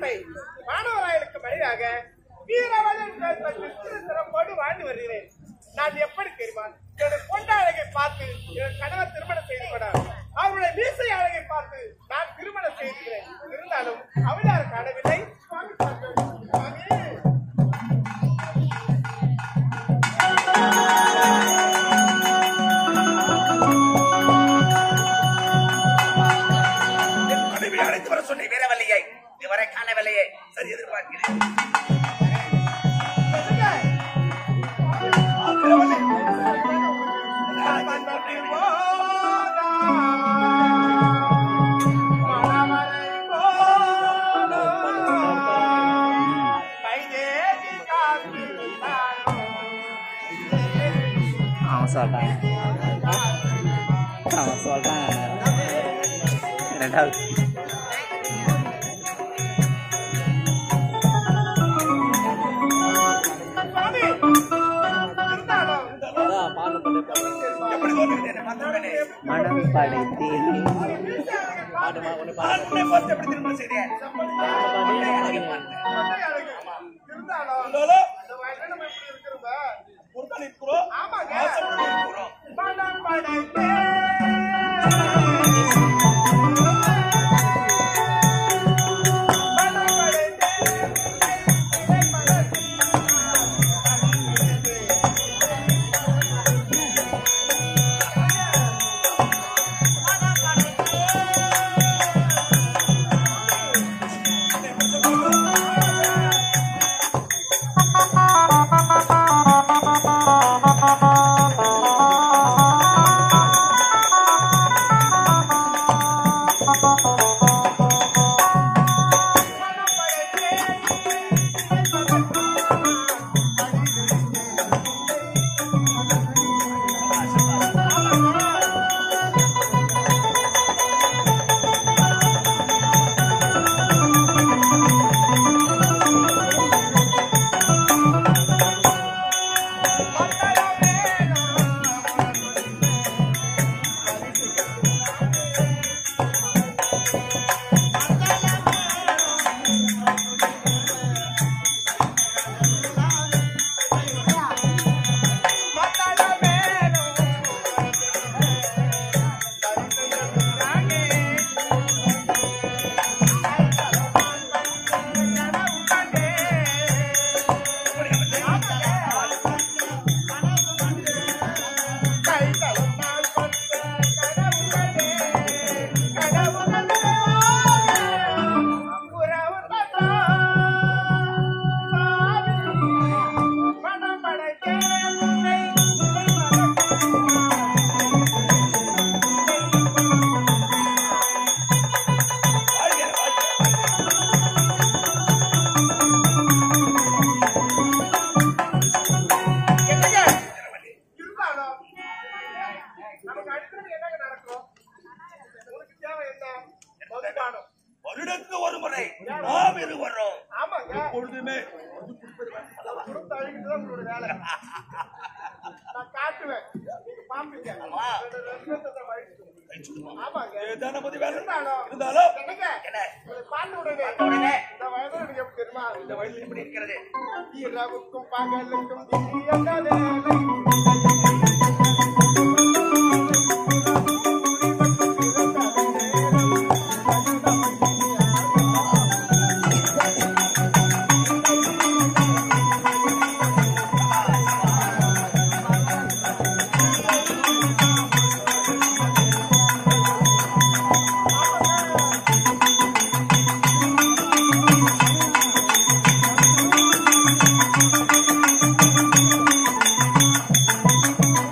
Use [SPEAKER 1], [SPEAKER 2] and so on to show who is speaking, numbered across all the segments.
[SPEAKER 1] தந்தை மாணவராயலுக்கு மணியாக வீரவதன் பேச கிருஷ்ண சிறப்போடு வாழ்ந்து வருகிறேன் நான் எப்படி தெரியுமா என்னுடைய கொண்ட அழகை பார்த்து என் கணவர் திருமணம் செய்து கொண்டார் அவருடைய மீசை அழகை பார்த்து நான் திருமணம் செய்கிறேன் இருந்தாலும் அவளார் காணவில்லை சுவாமி பார்த்தேன். சுவாமி
[SPEAKER 2] என் மனைவி அழைத்து வர சொன்ன வீரவல்லியை இதுவரை காணவில்லையே சரி எதிர்பார்க்கிறேன் ஆ, வீரவல்லி.
[SPEAKER 3] அவன் சொல்றான் அவன் சொல்றான் ரெண்டாவது
[SPEAKER 2] எப்படி கோபிக்கிறேன் பார்த்தவனே
[SPEAKER 3] மனம் படைத்தே
[SPEAKER 2] நான் உன்னை பார்த்து எப்படி திருமணம் செய்தேன் உன்னை அழகை பார்த்தேன். இருந்தாலும் ஒருத்தன் இருக்கிறோம் ஆசைப்பட்டு இருக்கிறோம்
[SPEAKER 1] இருந்தாலும் நமக்கு அடுத்தது என்னங்க நடக்கும் உனக்கு தேவை என்ன மதுபானம்
[SPEAKER 2] வருடத்துக்கு ஒரு முறை நாம் இருவரும்
[SPEAKER 1] ஆமாங்க
[SPEAKER 2] எப்பொழுதுமே
[SPEAKER 1] கொடுத்து அழிக்கிறதுதான் உங்களோட வேலை நான் காட்டுவேன் நீங்க பாம்பீங்க
[SPEAKER 2] ஆமா.
[SPEAKER 1] என்னோட ரத்தத்தை வழிச்சுடும். ஆமாங்க
[SPEAKER 2] இதுதானே பத்தி வேலை
[SPEAKER 1] இருந்தாலும்
[SPEAKER 2] இருந்தாலும்
[SPEAKER 1] என்னங்க
[SPEAKER 2] என்ன
[SPEAKER 1] உங்களை பார்த்த உடனே
[SPEAKER 2] உடனே
[SPEAKER 1] இந்த வயதுல எனக்கு எப்படி தெரியுமா
[SPEAKER 2] இந்த வயதில் இப்படி இருக்கிறது
[SPEAKER 1] இரவுக்கும் பகலுக்கும் தீயன வேலை
[SPEAKER 2] ஆ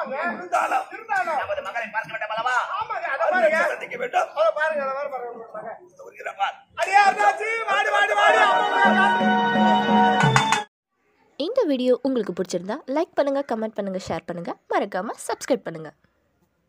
[SPEAKER 1] ஆமாங்க
[SPEAKER 2] இருந்தாலும்
[SPEAKER 1] இருந்தாலும்
[SPEAKER 2] நமது மகளை பார்க்க வேண்டாம் அல்லவா
[SPEAKER 1] ஆமாங்க அதை பாருங்க
[SPEAKER 2] சந்திக்க வேண்டும்
[SPEAKER 1] அதை பாருங்க அதை பாருங்க பாருங்க பாருங்க.
[SPEAKER 2] வருகிற பார்
[SPEAKER 1] அடியே அண்ணாச்சி வாடி வாடி வாடி அம்மா
[SPEAKER 4] இந்த வீடியோ உங்களுக்கு பிடிச்சிருந்தா லைக் பண்ணுங்கள் கமெண்ட் பண்ணுங்கள் ஷேர் பண்ணுங்கள் மறக்காமல் சப்ஸ்கிரைப் பண்ணுங்கள்